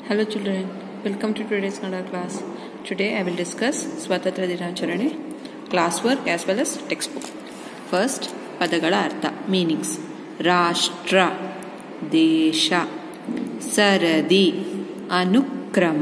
Hello children, welcome to today's Kannada class. Today I will discuss Swatatra Dinacharane, classwork as well as textbook. First, ಪದಗಳ ಅರ್ಥ meanings ರಾಷ್ಟ್ರ ದೇಶ ಸರದಿ ಅನುಕ್ರಮ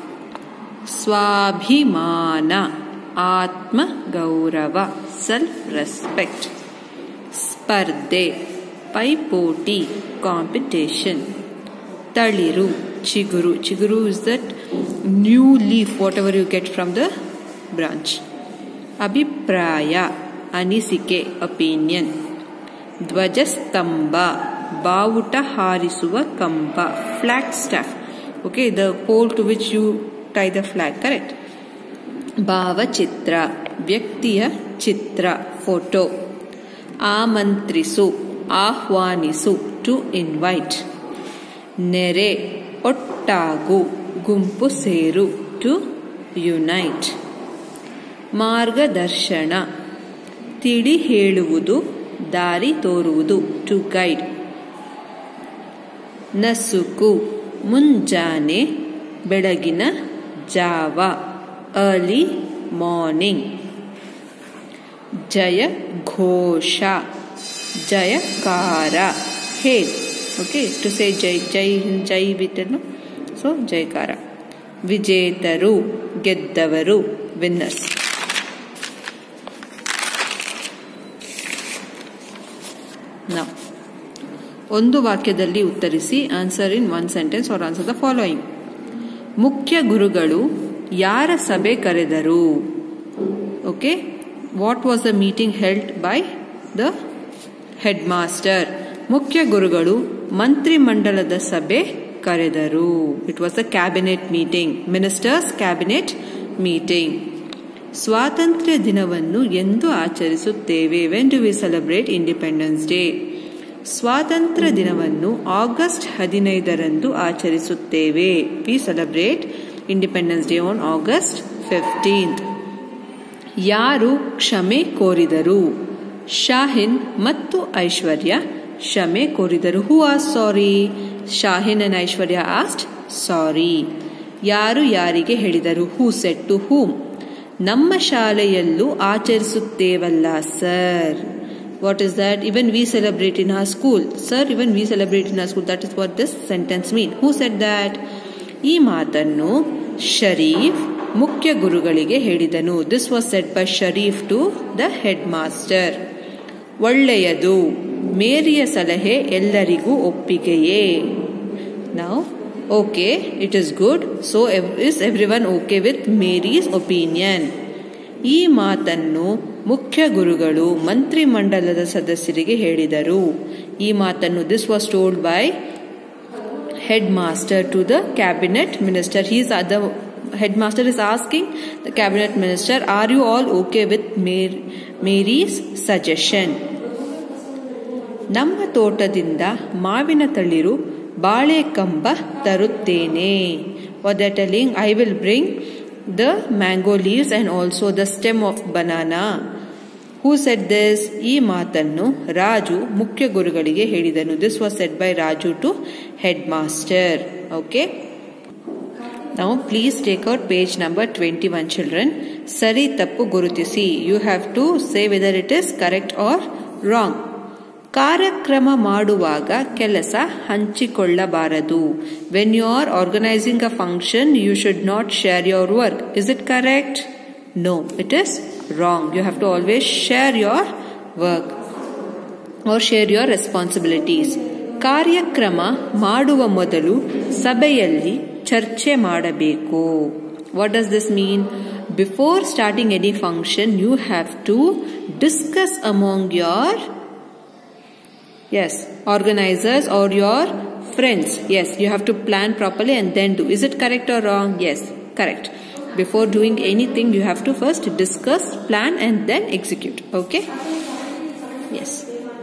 ಸ್ವಾಭಿಮಾನ ಆತ್ಮಗೌರವ ಸೆಲ್ಫ್ ರೆಸ್ಪೆಕ್ಟ್ ಸ್ಪರ್ಧೆ ಪೈಪೋಟಿ ಕಾಂಪಿಟೇಷನ್ ತಳಿರು ಚಿಗುರು ಚಿಗುರು is that new leaf whatever you get from the branch ಅಭಿಪ್ರಾಯ ಅನಿಸಿಕೆ ಒಪಿನಿಯನ್ ಧ್ವಜಸ್ತಂಭ ಬಾವುಟ ಹಾರಿಸುವ ಕಂಬ flag staff okay the pole to which you tie the flag correct ಭಾವಚಿತ್ರ ವ್ಯಕ್ತಿಯ ಚಿತ್ರ ಫೋಟೋ ಆಮಂತ್ರಿಸು ಆಹ್ವಾನಿಸು ಟು ಇನ್ವೈಟ್ ನೆರೆ ಒಟ್ಟಾಗು ಗುಂಪು ಸೇರು ಟು ಯುನೈಟ್ ಮಾರ್ಗದರ್ಶನ ತಿಳಿ ಹೇಳುವುದು ದಾರಿ ತೋರುವುದು ಟು ಗೈಡ್ ನಸುಕು ಮುಂಜಾನೆ ಬೆಳಗಿನ ಜಾವ ಅರ್ಲಿ ಮಾರ್ನಿಂಗ್ ಜಯ ಘೋಷ ಜಯಕಾರ ಹೇಲ್ ಓಕೆ ಟು ಸೇ ಜೈ ಜೈ ಜೈ ವಿತನು ಸೊ ಜಯಕಾರ ವಿಜೇತರು ಗೆದ್ದವರು ವಿನ್ನರ್ಸ್ ನಾವು ಒಂದು ವಾಕ್ಯದಲ್ಲಿ ಉತ್ತರಿಸಿ answer in one sentence or answer the following ಮುಖ್ಯ ಗುರುಗಳು ಯಾರ ಸಭೆ ಕರೆದರು okay what was the meeting held by the headmaster ಮುಖ್ಯ ಗುರುಗಳು ಮಂತ್ರಿಮಂಡಲದ ಸಭೆ ಕರೆದರು it was a cabinet meeting ministers cabinet meeting ಸ್ವಾತಂತ್ರ್ಯ ದಿನವನ್ನು ಎಂದು ಆಚರಿಸುತ್ತೇವೆ when do we celebrate independence day ಸ್ವಾತಂತ್ರ್ಯ ದಿನವನ್ನು ಆಗಸ್ಟ್ ಹದಿನೈದರಂದು ಆಚರಿಸುತ್ತೇವೆ we celebrate independence day on August fifteenth ಯಾರು ಕ್ಷಮೆ ಕೋರಿದರು ಶಾಹಿನ್ ಮತ್ತು ಐಶ್ವರ್ಯ ಕ್ಷಮೆ ಕೋರಿದರು ಹೂ ಆಸ್ sorry Shaheen and Aishwarya asked sorry ಯಾರು ಯಾರಿಗೆ ಹೇಳಿದರು ಹೂ ಸೆಟ್ ಟು ಹೂಮ್ ನಮ್ಮ ಶಾಲೆಯಲ್ಲೂ ಆಚರಿಸುತ್ತೇವಲ್ಲ sir what is that even we celebrate in our school sir even we celebrate in our school that is what this sentence mean who said that ಈ ಮಾತನ್ನು ಶರೀಫ್ ಮುಖ್ಯ ಗುರುಗಳಿಗೆ ಹೇಳಿದನು this was said by Sharif to the headmaster ಒಳ್ಳೆಯದು ಮೇರಿಯ ಸಲಹೆ ಎಲ್ಲರಿಗೂ ಒಪ್ಪಿಗೆಯೇ ನಾವು okay it is good so is everyone okay with Mary's opinion ಈ ಮಾತನ್ನು ಮುಖ್ಯ ಗುರುಗಳು ಮಂತ್ರಿಮಂಡಲದ ಸದಸ್ಯರಿಗೆ ಹೇಳಿದರು ಈ ಮಾತನ್ನು this was told by headmaster to the cabinet minister he's the headmaster is asking the cabinet minister are you all okay with Mary's suggestion ನಮ್ಮ ತೋಟದಿಂದ ಮಾವಿನ ತಳಿರು ಬಾಳೆ ಕಂಬ ತರುತ್ತೇನೆ what telling I will bring the mango leaves and also the stem of banana who said this ಈ ಮಾತನ್ನು ರಾಜು ಮುಖ್ಯ ಗುರುಗಳಿಗೆ ಹೇಳಿದನು this was said by Raju to headmaster okay ನಾವು please take out page number twenty one children ಸರಿ ತಪ್ಪು ಗುರುತಿಸಿ you have to say whether it is correct or wrong ಕಾರ್ಯಕ್ರಮ ಮಾಡುವಾಗ ಕೆಲಸ ಹಂಚಿಕೊಳ್ಳಬಾರದು when you are organising a function you should not share your work is it correct no it is wrong you have to always share your work or share your responsibilities ಕಾರ್ಯಕ್ರಮ ಮಾಡುವ ಮೊದಲು ಸಭೆಯಲ್ಲಿ ಚರ್ಚೆ ಮಾಡಬೇಕು what does this mean before starting any function you have to discuss among your yes organizers or your friends yes you have to plan properly and then do is it correct or wrong yes correct before doing anything you have to first discuss plan and then execute okay yes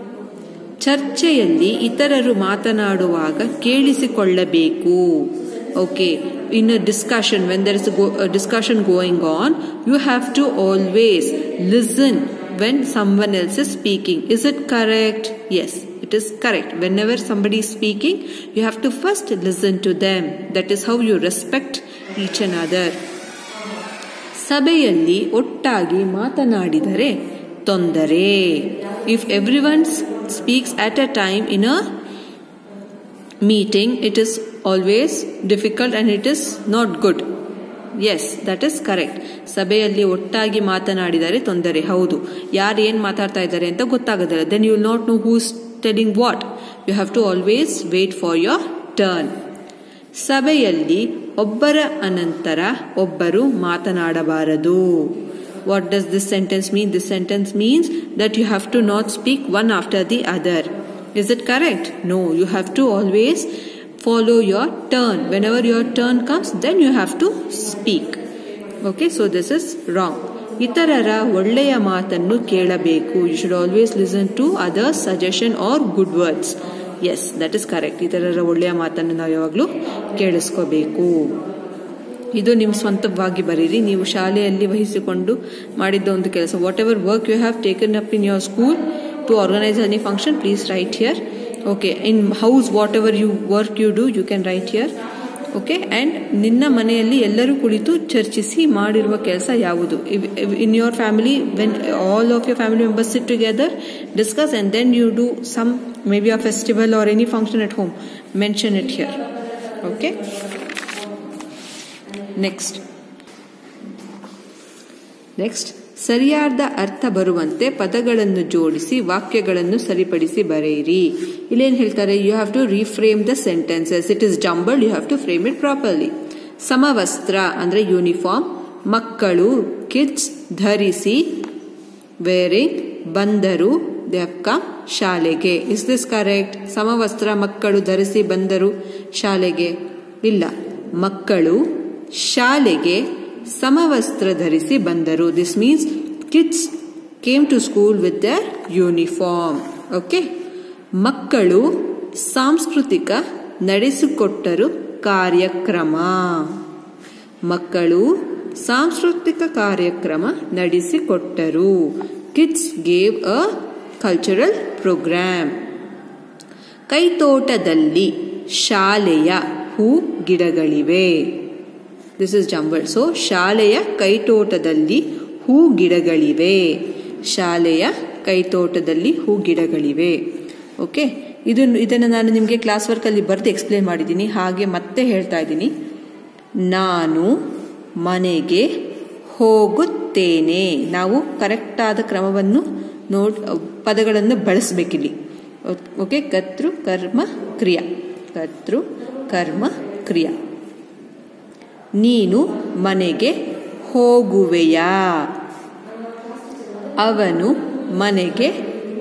ಚರ್ಚೆಯಲ್ಲಿ ಇತರರು ಮಾತನಾಡುವಾಗ ಕೇಳಿಸಿಕೊಳ್ಳಬೇಕು okay in a discussion when there is discussion going on you have to always listen when someone else is speaking. Is it correct? Yes. It is correct. Whenever somebody is speaking, you have to first listen to them. That is how you respect each another. ಸಭೆಯಲ್ಲಿ ಒಟ್ಟಾಗಿ ಮಾತನಾಡಿದರೆ ತೊಂದರೆ if everyone speaks at a time in a meeting it is always difficult and it is not good yes that is correct ಸಭೆಯಲ್ಲಿ ಒಟ್ಟಾಗಿ ಮಾತನಾಡಿದರೆ ತೊಂದರೆ ಹೌದು ಯಾರು ಏನು ಮಾತಾಡ್ತಾ ಇದ್ದಾರೆ ಅಂತ ಗೊತ್ತಾಗೋದಿಲ್ಲ then you will not know who's telling what you have to always wait for your turn ಸಭೆಯಲ್ಲಿ ಒಬ್ಬರ ಅನಂತರ ಒಬ್ಬರು ಮಾತನಾಡಬಾರದು what does this sentence mean this sentence means that you have to not speak one after the other is it correct no you have to always follow your turn. Whenever your turn comes, then you have to speak. Okay, so this is wrong. ಇತರರ ಒಳ್ಳೆಯ ಮಾತನ್ನು ಕೇಳಬೇಕು you should always listen to others suggestion or good words yes that is correct ಇತರರ ಒಳ್ಳೆಯ ಮಾತನ್ನು ನಾವು ಯಾವಾಗಲೂ ಕೇಳಿಸ್ಕೋಬೇಕು ಇದು ನಿಮ್ಮ ಸ್ವಂತವಾಗಿ ಬರೀರಿ ನೀವು ಶಾಲೆಯಲ್ಲಿ ವಹಿಸಿಕೊಂಡು ಮಾಡಿದ್ದ ಒಂದು ಕೆಲಸ whatever work you have taken up in your school to organise any function please write here okay in house whatever you work you do you can write here okay and ನಿನ್ನ ಮನೆಯಲ್ಲಿ ಎಲ್ಲರೂ ಕುಳಿತು ಚರ್ಚಿಸಿ ಮಾಡಿರುವ ಕೆಲಸ ಯಾವುದು in your family when all of your family members sit together discuss and then you do some maybe a festival or any function at home mention it here okay next next ಸರಿಯಾದ ಅರ್ಥ ಬರುವಂತೆ ಪದಗಳನ್ನು ಜೋಡಿಸಿ ವಾಕ್ಯಗಳನ್ನು ಸರಿಪಡಿಸಿ ಬರೆಯಿರಿ ಇಲ್ಲೇನು ಹೇಳ್ತಾರೆ you have to reframe the sentences it is jumbled you have to frame it properly ಸಮವಸ್ತ್ರ ಅಂದ್ರೆ ಯೂನಿಫಾರ್ಮ್ ಮಕ್ಕಳು ಕಿಡ್ಸ್ ಧರಿಸಿ ವೇರಿಂಗ್ ಬಂದರು ದೇ ಹ್ಯಾವ್ ಕಮ್ ಶಾಲೆಗೆ ಇಸ್ ದಿಸ್ ಕರೆಕ್ಟ್ ಸಮವಸ್ತ್ರ ಮಕ್ಕಳು ಧರಿಸಿ ಬಂದರು ಶಾಲೆಗೆ ಇಲ್ಲ ಮಕ್ಕಳು ಶಾಲೆಗೆ ಸಮವಸ್ತ್ರ ಧರಿಸಿ ಬಂದರು this means kids came to school with their uniform okay ಮಕ್ಕಳು ಸಾಂಸ್ಕೃತಿಕ ನಡೆಸಿಕೊಟ್ಟರು ಕಾರ್ಯಕ್ರಮ ಮಕ್ಕಳು ಸಾಂಸ್ಕೃತಿಕ ಕಾರ್ಯಕ್ರಮ ನಡೆಸಿಕೊಟ್ಟರು kids gave a cultural programme ಕೈತೋಟದಲ್ಲಿ ಶಾಲೆಯ ಹೂ ಗಿಡಗಳಿವೆ ದಿಸ್ ಇಸ್ ಜಂಬಲ್ ಸೊ ಶಾಲೆಯ ಕೈತೋಟದಲ್ಲಿ ಹೂ ಗಿಡಗಳಿವೆ ಶಾಲೆಯ ಕೈತೋಟದಲ್ಲಿ ಹೂ ಗಿಡಗಳಿವೆ ಓಕೆ ಇದು ಇದನ್ನು ನಾನು ನಿಮಗೆ ಕ್ಲಾಸ್ ವರ್ಕಲ್ಲಿ ಬರೆದು ಎಕ್ಸ್ಪ್ಲೇನ್ ಮಾಡಿದ್ದೀನಿ ಹಾಗೆ ಮತ್ತೆ ಹೇಳ್ತಾ ಇದ್ದೀನಿ ನಾನು ಮನೆಗೆ ಹೋಗುತ್ತೇನೆ ನಾವು ಕರೆಕ್ಟಾದ ಕ್ರಮವನ್ನು ನೋಡ್ ಪದಗಳನ್ನು ಬಳಸಬೇಕಿಲ್ಲಿ ಓಕೆ ಕರ್ತೃ ಕರ್ಮ ಕ್ರಿಯಾ ಕರ್ತೃ ಕರ್ಮ ಕ್ರಿಯಾ ನೀನು ಮನೆಗೆ ಹೋಗುವೆಯಾ ಅವನು ಮನೆಗೆ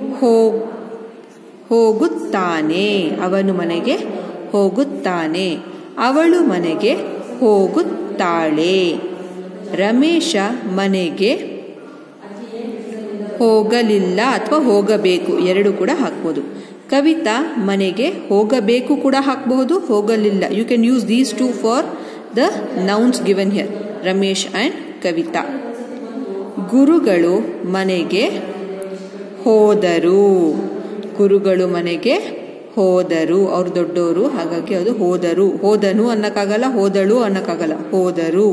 ಹೋಗುತ್ತಾನೆ ಅವನು ಮನೆಗೆ ಹೋಗುತ್ತಾನೆ ಅವಳು ಮನೆಗೆ ಹೋಗುತ್ತಾಳೆ ರಮೇಶ ಮನೆಗೆ ಹೋಗಲಿಲ್ಲ ಅಥವಾ ಹೋಗಬೇಕು ಎರಡು ಕೂಡ ಹಾಕ್ಬೋದು ಕವಿತಾ ಮನೆಗೆ ಹೋಗಬೇಕು ಕೂಡ ಹಾಕಬಹುದು ಹೋಗಲಿಲ್ಲ you can use these to for the nouns given here Ramesh and Kavitha ಗುರುಗಳು ಮನೆಗೆ ಹೋದರು ಗುರುಗಳು ಮನೆಗೆ ಹೋದರು ಅವ್ರು ದೊಡ್ಡವರು ಹಾಗಾಗಿ ಅದು ಹೋದರು ಹೋದನು ಅನ್ನಕ್ಕಾಗಲ್ಲ ಹೋದಳು ಅನ್ನಕ್ಕಾಗಲ್ಲ ಹೋದರು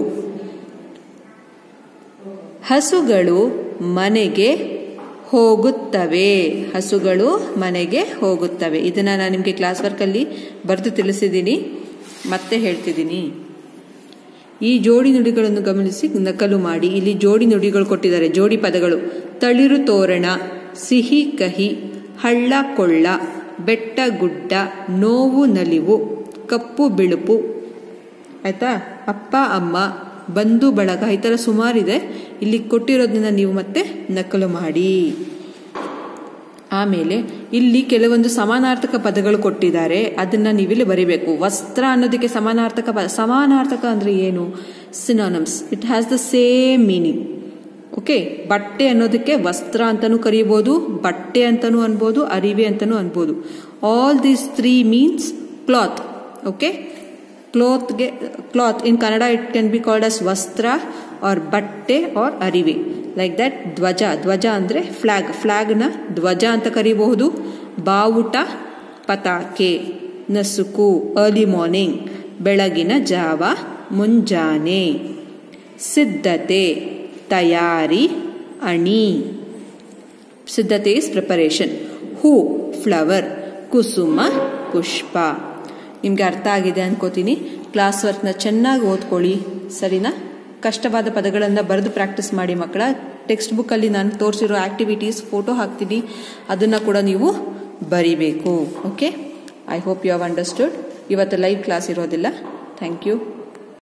ಹಸುಗಳು ಮನೆಗೆ ಹೋಗುತ್ತವೆ ಹಸುಗಳು ಮನೆಗೆ ಹೋಗುತ್ತವೆ ಇದನ್ನ ನಾನು ನಿಮಗೆ ಕ್ಲಾಸ್ ವರ್ಕಲ್ಲಿ ಬರೆದು ತಿಳಿಸಿದ್ದೀನಿ ಮತ್ತೆ ಹೇಳ್ತಿದ್ದೀನಿ ಈ ಜೋಡಿ ನುಡಿಗಳನ್ನು ಗಮನಿಸಿ ನಕಲು ಮಾಡಿ ಇಲ್ಲಿ ಜೋಡಿ ನುಡಿಗಳು ಕೊಟ್ಟಿದ್ದಾರೆ ಜೋಡಿ ಪದಗಳು ತಳಿರು ತೋರಣ ಸಿಹಿ ಕಹಿ ಹಳ್ಳ ಕೊಳ್ಳ ಬೆಟ್ಟ ಗುಡ್ಡ ನೋವು ನಲಿವು ಕಪ್ಪು ಬಿಳುಪು ಆಯ್ತಾ ಅಪ್ಪ ಅಮ್ಮ ಬಂಧು ಬಳಗ ಈ ಥರ ಸುಮಾರಿದೆ ಇಲ್ಲಿ ಕೊಟ್ಟಿರೋದನ್ನ ನೀವು ಮತ್ತೆ ನಕಲು ಮಾಡಿ ಆಮೇಲೆ ಇಲ್ಲಿ ಕೆಲವೊಂದು ಸಮಾನಾರ್ಥಕ ಪದಗಳು ಕೊಟ್ಟಿದ್ದಾರೆ ಅದನ್ನ ನೀವಿಲ್ಲಿ ಬರಿಬೇಕು ವಸ್ತ್ರ ಅನ್ನೋದಕ್ಕೆ ಸಮಾನಾರ್ಥಕ ಪದ ಸಮಾನಾರ್ಥಕ ಅಂದ್ರೆ ಏನು synonyms it has the same meaning okay ಬಟ್ಟೆ ಅನ್ನೋದಕ್ಕೆ ವಸ್ತ್ರ ಅಂತಾನೂ ಕರೀಬಹುದು ಬಟ್ಟೆ ಅಂತಾನೂ ಅನ್ಬೋದು ಅರಿವೆ ಅಂತಾನೂ ಅನ್ಬೋದು all these three means cloth okay ಕ್ಲೋತ್ಗೆ cloth in Kannada it can be called as ವಸ್ತ್ರ ಆರ್ ಬಟ್ಟೆ ಆರ್ ಅರಿವೆ ಲೈಕ್ ದಟ್ ಧ್ವಜ ಧ್ವಜ ಅಂದರೆ ಫ್ಲಾಗ್ ಫ್ಲಾಗ್ನ ಧ್ವಜ ಅಂತ ಕರೀಬಹುದು ಬಾವುಟ ಪತಾಕೆ ನಸುಕು ಅರ್ಲಿ ಮಾರ್ನಿಂಗ್ ಬೆಳಗಿನ ಜಾವ ಮುಂಜಾನೆ ಸಿದ್ಧತೆ ತಯಾರಿ ಅಣಿ ಸಿದ್ಧತೆ ಇಸ್ ಪ್ರಿಪರೇಷನ್ ಹೂ ಫ್ಲವರ್ ಕುಸುಮ ಪುಷ್ಪ ನಿಮಗೆ ಅರ್ಥ ಆಗಿದೆ ಅನ್ಕೋತೀನಿ ಕ್ಲಾಸ್ ವರ್ಕ್ನ ಚೆನ್ನಾಗಿ ಓದ್ಕೊಳ್ಳಿ ಸರಿನಾ ಕಷ್ಟವಾದ ಪದಗಳನ್ನು ಬರೆದು ಪ್ರಾಕ್ಟೀಸ್ ಮಾಡಿ ಮಕ್ಕಳ ಟೆಕ್ಸ್ಟ್ ಬುಕ್ಕಲ್ಲಿ ನಾನು ತೋರಿಸಿರೋ ಆಕ್ಟಿವಿಟೀಸ್ ಫೋಟೋ ಹಾಕ್ತೀನಿ ಅದನ್ನು ಕೂಡ ನೀವು ಬರಿಬೇಕು okay I hope you have understood ಇವತ್ತು ಲೈವ್ ಕ್ಲಾಸ್ ಇರೋದಿಲ್ಲ ಥ್ಯಾಂಕ್ ಯು